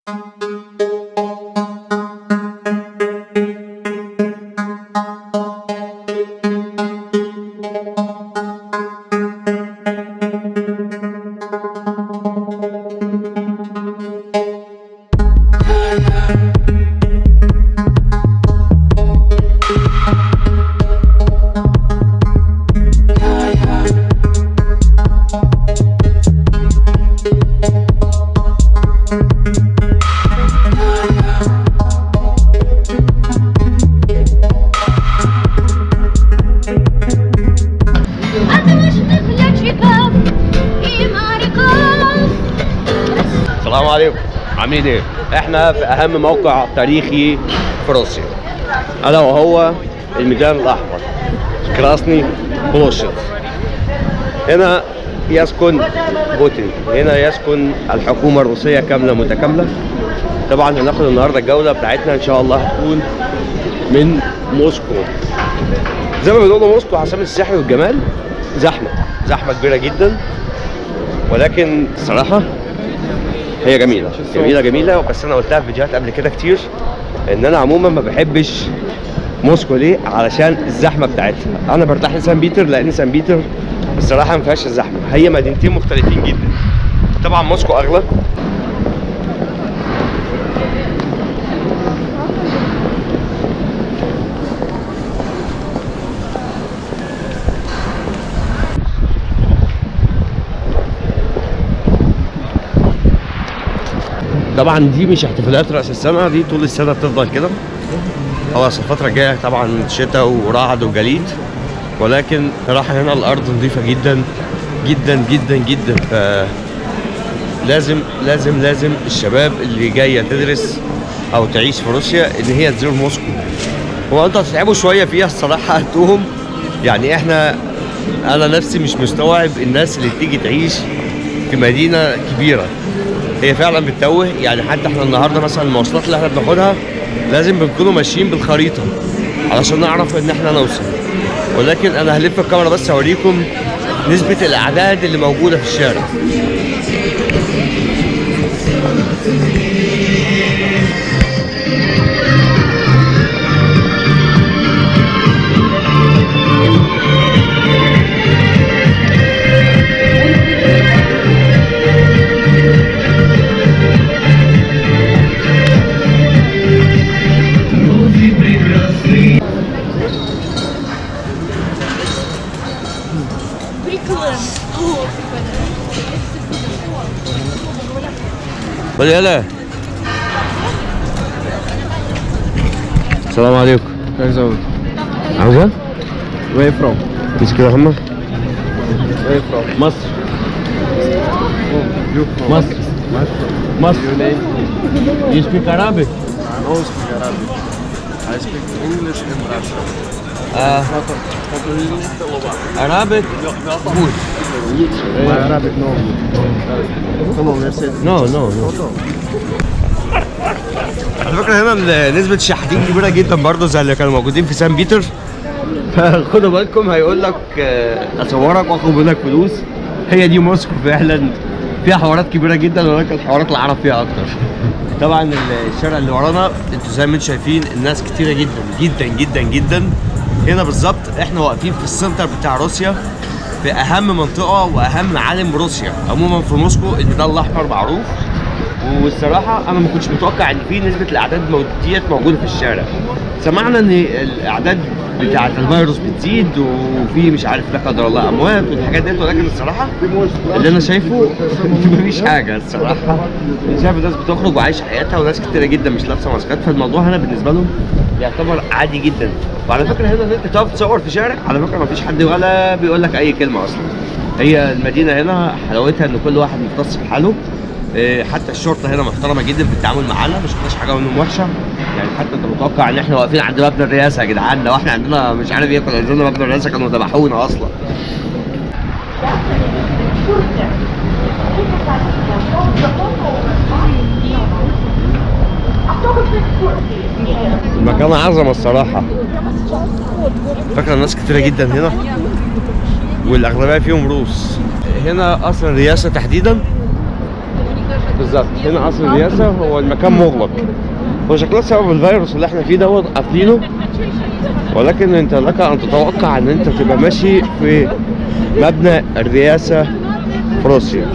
السلام عليكم عاملين ايه؟ احنا في اهم موقع تاريخي في روسيا الا وهو الميدان الاحمر كراسني بلوشت هنا يسكن بوتين هنا يسكن الحكومه الروسيه كامله متكامله طبعا هناخد النهارده الجوله بتاعتنا ان شاء الله هتكون من موسكو زي ما بيقولوا موسكو عاصمه السحر والجمال زحمه زحمه كبيره جدا ولكن الصراحه هي جميله جميله جميله بس انا قلتها في فيديوهات قبل كده كتير ان انا عموما ما بحبش موسكو ليه علشان الزحمه بتاعتها انا برتاح لسان بيتر لان سان بيتر الصراحه ما فيهاش الزحمه هي مدينتين مختلفين جدا طبعا موسكو اغلى طبعا دي مش احتفالات راس السنه دي طول السنه بتفضل كده خلاص الفتره الجايه طبعا شتاء ورعد وجليد ولكن صراحه هنا الارض نظيفه جدا جدا جدا جدا ف لازم لازم لازم الشباب اللي جايه تدرس او تعيش في روسيا ان هي تزور موسكو هو انتوا هتتعبوا شويه فيها الصراحه هتوهم يعني احنا انا نفسي مش مستوعب الناس اللي بتيجي تعيش في مدينه كبيره هي فعلا بتتوه يعني حتى احنا النهارده مثلا المواصلات اللي احنا بناخدها لازم بنكونوا ماشيين بالخريطه علشان نعرف ان احنا نوصل ولكن انا هلف الكاميرا بس اوريكم نسبه الاعداد اللي موجوده في الشارع خد يلا السلام عليكم Как зовут? عاوزة؟ Where from? مسك يا محمد Where from? مصر You from? مصر مصر Your name? You speak Arabic? No speak Arabic. I speak English and Russian. Uh, Photo, photo Arabic good My Arabic no. Come on, let's say. No, no, no. على فكرة هنا نسبة الشحاتين كبيرة جدا برضه زي اللي كانوا موجودين في سان بيتر فخدوا بالكم هيقول لك آه، اصورك واخد منك فلوس هي دي موسكو فعلا فيها حوارات كبيرة جدا ولكن حوارات العرب فيها اكتر طبعا الشارع اللي ورانا انتوا زي ما انتم شايفين الناس كتيرة جدا جدا جدا جدا هنا بالظبط احنا واقفين في السنتر بتاع روسيا في اهم منطقة واهم معالم روسيا عموما في موسكو الميدان الاحمر معروف والصراحه انا ما كنتش متوقع ان في نسبه الاعداد مو- ديت موجوده في الشارع سمعنا ان الاعداد بتاعه الفيروس بتزيد وفي مش عارف لا قدر الله اموات والحاجات ديت ولكن الصراحه اللي انا شايفه مفيش حاجه الصراحه انا شايف الناس بتخرج وعايشه حياتها وناس كتيره جدا مش لابسه ماسكات فالموضوع هنا بالنسبه لهم يعتبر عادي جدا وعلى فكره هنا ان انت تقف تصور في شارع على فكره مفيش حد ولا بيقول لك اي كلمه اصلا هي المدينه هنا حلاوتها ان كل واحد مختص بحاله إيه، حتى الشرطه هنا محترمه جدا في التعامل معانا ما شفناش حاجه منهم وحشه يعني حتى انت متوقع ان احنا واقفين عند مبنى الرئاسه يا جدعان لو احنا عندنا مش عارف ايه كنا نزلنا مبنى الرئاسه كانوا ذبحونا اصلا المكان عظمه الصراحه فاكره الناس كتيره جدا هنا والاغلبيه فيهم روس هنا اصلا الرئاسه تحديدا بالظبط هنا قصر الرئاسه هو المكان مغلق هو شكله سبب الفيروس اللي احنا فيه دوت قافلينه ولكن انت لك ان تتوقع ان انت تبقى ماشي في مبنى الرئاسه في روسيا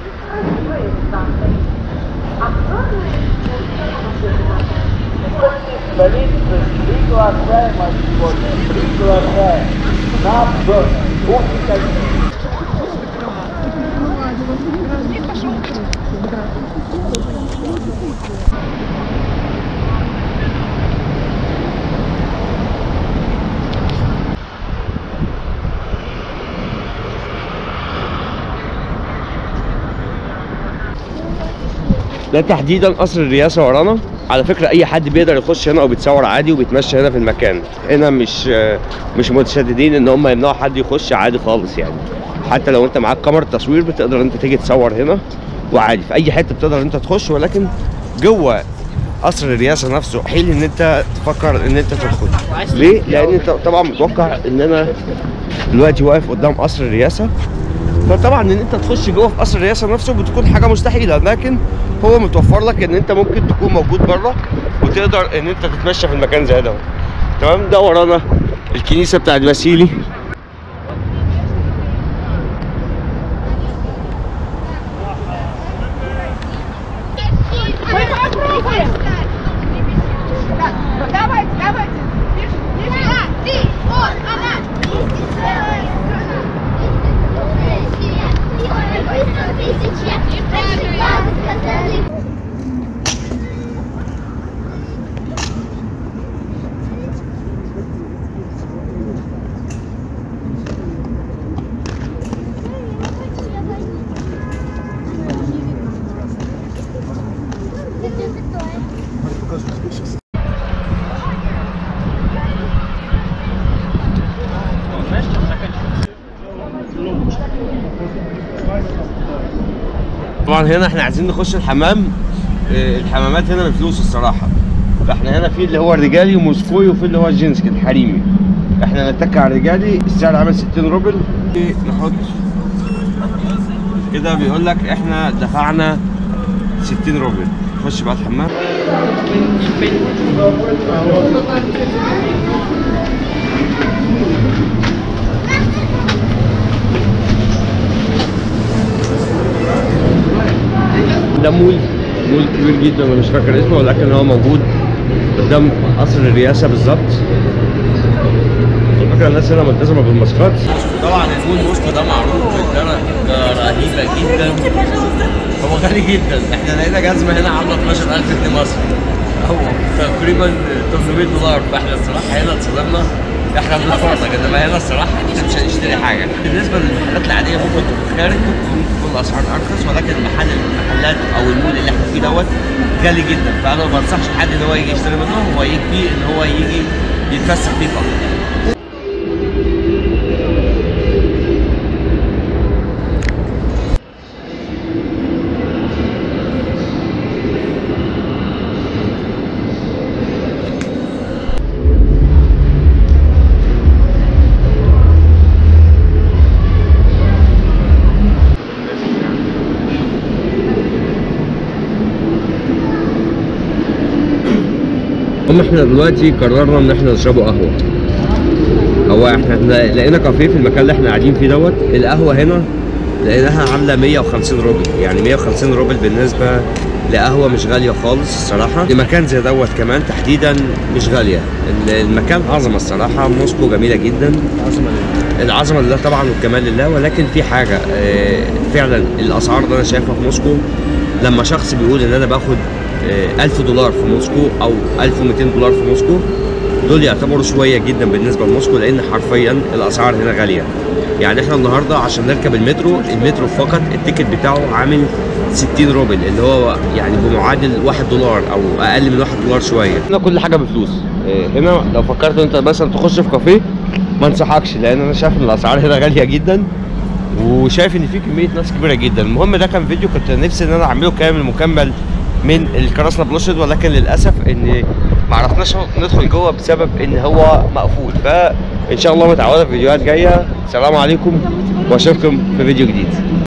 ده تحديدا قصر الرئاسه ورانا على فكره اي حد بيقدر يخش هنا وبيتصور عادي وبيتمشى هنا في المكان هنا مش مش متشددين ان هم يمنعوا حد يخش عادي خالص يعني حتى لو انت معاك كاميرا تصوير بتقدر انت تيجي تصور هنا وعادي في اي حته بتقدر انت تخش ولكن جوه قصر الرئاسه نفسه حيل ان انت تفكر ان انت تدخل ليه؟ لان انت طبعا متوقع ان انا دلوقتي واقف قدام قصر الرئاسه فطبعا ان انت تخش جوه في قصر الرئاسه نفسه بتكون حاجه مستحيله لكن هو متوفر لك ان انت ممكن تكون موجود بره وتقدر ان انت تتمشى في المكان زي ده تمام ده ورانا الكنيسه بتاعت فاسيلي Давайте, давайте. Ты, вот, она. طبعا هنا احنا عايزين نخش الحمام اه، الحمامات هنا بفلوس الصراحه فاحنا هنا في اللي هو الرجالي وموسكوي وفي اللي هو الجنسكي الحريمي احنا نتكي على الرجالي السعر عامل 60 روبل نحط كده بيقول لك احنا دفعنا 60 روبل نخش بقى الحمام ده مول مول كبير جدا انا مش فاكر اسمه ولكن هو موجود قدام قصر الرئاسه بالظبط على فكره الناس هنا ملتزمه بالماسكات طبعا المول موسكو ده معروف بدرجه رهيبه جدا هو غالي جدا احنا لقينا جزمه هنا عامله 12000 جنيه مصري هو تقريبا 800 دولار فاحنا الصراحه هنا اتصدمنا احنا بنتفرج انما هنا الصراحه احنا مش هنشتري حاجه بالنسبه للمحلات العاديه ممكن تكون خارج ممكن تكون الاسعار ارخص ولكن المحل المحلات او المول اللي احنا فيه دوت غالي جدا فانا ما بنصحش حد ان هو يجي يشتري منه هو يكفي ان هو يجي يتفسح فيه فقط هم احنا دلوقتي قررنا ان احنا نشربوا قهوه هو احنا احنا لقينا كافيه في المكان اللي احنا قاعدين فيه دوت القهوه هنا لقيناها عامله 150 روبل يعني 150 روبل بالنسبه لقهوه مش غاليه خالص الصراحه لمكان زي دوت كمان تحديدا مش غاليه ال- المكان عظمه الصراحه موسكو جميله جدا عظمه العظمه لله طبعا والكمال لله ولكن في حاجه آه، فعلا الاسعار اللي انا شايفها في موسكو لما شخص بيقول ان انا باخد آه، 1000 دولار في موسكو او 1200 دولار في موسكو دول يعتبروا شويه جدا بالنسبه لموسكو لان حرفيا الاسعار هنا غاليه يعني احنا النهارده عشان نركب المترو المترو فقط التيكت بتاعه عامل 60 روبل اللي هو يعني بمعادل 1 دولار او اقل من 1 دولار شويه هنا كل حاجه بفلوس آه، هنا لو فكرت انت مثلا تخش في كافيه ما انصحكش لان انا شايف ان الاسعار هنا غاليه جدا وشايف ان في كميه ناس كبيره جدا المهم ده كان فيديو كنت نفسي ان انا اعمله كامل مكمل من الكراسنا بلوشد ولكن للاسف ان ما عرفناش ندخل جوه بسبب ان هو مقفول فان شاء الله متعوده في فيديوهات جايه السلام عليكم واشوفكم في فيديو جديد